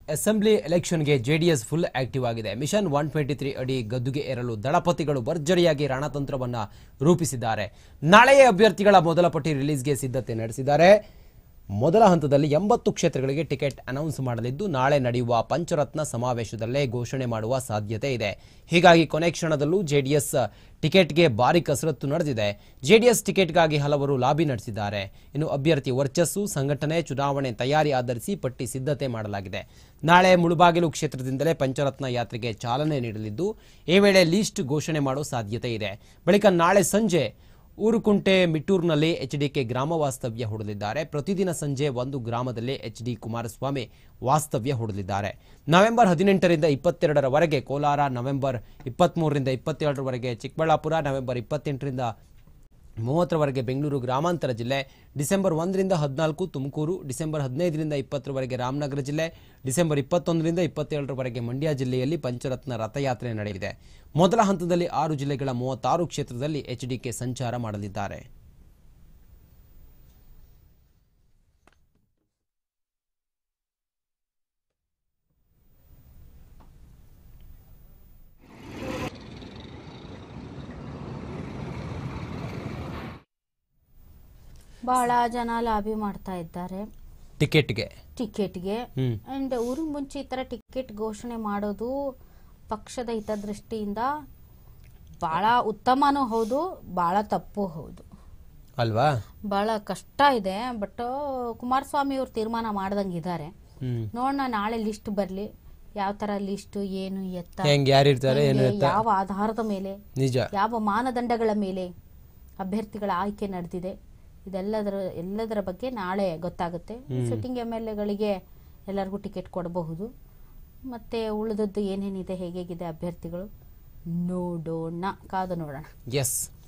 Assembly ಎಲೆಕ್ಷನ್ಗೆ JDS full active ಆಗಿದೆ mission one twenty three ಅಡಿ ಗದ್ದುಗೆ ಏರಲು ದಳಪತಿಗಳು ಭರ್ಜರಿಯಾಗಿ ರಣತಂತ್ರವನ್ನ ರೂಪಿಸಿದ್ದಾರೆ ನಾಳೆಯೇ ಅಭ್ಯರ್ಥಿಗಳ ಮೊದಲ ಪಟ್ಟಿ ರಿಲೀಸ್ಗೆ ಸಿದ್ಧತೆ ನಡೆಸಿದ್ದಾರೆ ಮೊದಲ ಹಂತದಲ್ಲಿ ಎಂಬತ್ತು ಕ್ಷೇತ್ರಗಳಿಗೆ ಟಿಕೆಟ್ ಅನೌನ್ಸ್ ಮಾಡಲಿದ್ದು ನಾಳೆ ನಡೆಯುವ ಪಂಚರತ್ನ ಸಮಾವೇಶದಲ್ಲೇ ಘೋಷಣೆ ಮಾಡುವ ಸಾಧ್ಯತೆ ಇದೆ ಹೀಗಾಗಿ ಕೊನೆ ಕ್ಷಣದಲ್ಲೂ ಜೆಡಿಎಸ್ ಟಿಕೆಟ್ಗೆ ಭಾರಿ ಕಸರತ್ತು ನಡೆದಿದೆ ಜೆಡಿಎಸ್ ಟಿಕೆಟ್ಗಾಗಿ ಹಲವರು ಲಾಬಿ ನಡೆಸಿದ್ದಾರೆ ಇನ್ನು ಅಭ್ಯರ್ಥಿ ವರ್ಚಸ್ಸು ಸಂಘಟನೆ ಚುನಾವಣೆ ತಯಾರಿ ಆಧರಿಸಿ ಪಟ್ಟಿ ಸಿದ್ಧತೆ ಮಾಡಲಾಗಿದೆ ನಾಳೆ ಮುಳುಬಾಗಿಲು ಕ್ಷೇತ್ರದಿಂದಲೇ ಪಂಚರತ್ನ ಯಾತ್ರೆಗೆ ಚಾಲನೆ ನೀಡಲಿದ್ದು ಈ ವೇಳೆ ಲೀಸ್ಟ್ ಘೋಷಣೆ ಮಾಡೋ ಸಾಧ್ಯತೆ ಇದೆ ಬಳಿಕ ನಾಳೆ ಸಂಜೆ ಊರುಕುಂಟೆ ಮಿಟ್ಟೂರಿನಲ್ಲಿ ಎಚ್ಡಿಕೆ ಗ್ರಾಮ ವಾಸ್ತವ್ಯ ಹೂಡಲಿದ್ದಾರೆ ಪ್ರತಿದಿನ ಸಂಜೆ ಒಂದು ಗ್ರಾಮದಲ್ಲಿ ಎಚ್ಡಿ ಕುಮಾರಸ್ವಾಮಿ ವಾಸ್ತವ್ಯ ಹೂಡಲಿದ್ದಾರೆ ನವೆಂಬರ್ ಹದಿನೆಂಟರಿಂದ ಇಪ್ಪತ್ತೆರಡರವರೆಗೆ ಕೋಲಾರ ನವೆಂಬರ್ ಇಪ್ಪತ್ತ್ಮೂರರಿಂದ ಇಪ್ಪತ್ತೇಳರವರೆಗೆ ಚಿಕ್ಕಬಳ್ಳಾಪುರ ನವೆಂಬರ್ ಇಪ್ಪತ್ತೆಂಟರಿಂದ ಮೂವತ್ತರವರೆಗೆ ಬೆಂಗಳೂರು ಗ್ರಾಮಾಂತರ ಜಿಲ್ಲೆ ಡಿಸೆಂಬರ್ ಒಂದರಿಂದ ಹದಿನಾಲ್ಕು ತುಮಕೂರು ಡಿಸೆಂಬರ್ ಹದಿನೈದರಿಂದ ಇಪ್ಪತ್ತರವರೆಗೆ ರಾಮನಗರ ಜಿಲ್ಲೆ ಡಿಸೆಂಬರ್ ಇಪ್ಪತ್ತೊಂದರಿಂದ ಇಪ್ಪತ್ತೇಳರವರೆಗೆ ಮಂಡ್ಯ ಜಿಲ್ಲೆಯಲ್ಲಿ ಪಂಚರತ್ನ ರಥಯಾತ್ರೆ ನಡೆಯಲಿದೆ ಮೊದಲ ಹಂತದಲ್ಲಿ ಆರು ಜಿಲ್ಲೆಗಳ ಮೂವತ್ತಾರು ಕ್ಷೇತ್ರದಲ್ಲಿ ಎಚ್ಡಿಕೆ ಸಂಚಾರ ಮಾಡಲಿದ್ದಾರೆ ಬಹಳ ಜನ ಲಾಬಿ ಮಾಡ್ತಾ ಇದ್ದಾರೆ ಟಿಕೆಟ್ಗೆ ಟಿಕೆಟ್ಗೆ ಹ್ಮ್. ಅಂಡ್ ಊರಿನ ಮುಂಚೆ ಈ ತರ ಟಿಕೆಟ್ ಘೋಷಣೆ ಮಾಡೋದು ಪಕ್ಷದ ಹಿತದೃಷ್ಟಿಯಿಂದ ಬಹಳ ಉತ್ತಮನೂ ಹೌದು ಬಹಳ ತಪ್ಪು ಹೌದು ಅಲ್ವಾ ಬಹಳ ಕಷ್ಟ ಇದೆ ಬಟ್ ಕುಮಾರಸ್ವಾಮಿ ಅವ್ರು ತೀರ್ಮಾನ ಮಾಡ್ದಂಗಿದ್ದಾರೆ ಹ್ಮ್ ನೋಡೋಣ ನಾಳೆ ಲಿಸ್ಟ್ ಬರ್ಲಿ ಯಾವ ತರ ಲಿಸ್ಟ್ ಏನು ಎತ್ತ ಹೆಂಗ್ ಯಾರಿರ್ತಾರೆ ಏನು ಹೆಂಗೆ, ಇರ್ತಾರೆ ಯಾವ ಆಧಾರದ ಮೇಲೆ ನಿಜ ಯಾವ ಮಾನದಂಡಗಳ ಮೇಲೆ ಅಭ್ಯರ್ಥಿಗಳ ಆಯ್ಕೆ ನಡೆದಿದೆ ಇದೆಲ್ಲದರ ಎಲ್ಲದರ ಬಗ್ಗೆ ನಾಳೆ ಗೊತ್ತಾಗುತ್ತೆ ಸಿಟ್ಟಿಂಗ್ ಎಮ್ ಎಲ್ ಎಗಳಿಗೆ ಎಲ್ಲರಿಗೂ ಟಿಕೆಟ್ ಕೊಡಬಹುದು ಮತ್ತೆ ಉಳಿದದ್ದು ಏನೇನಿದೆ ಹೇಗೇಗಿದೆ ಅಭ್ಯರ್ಥಿಗಳು ನೋಡೋಣ ಕಾದು ನೋಡೋಣ ಎಸ್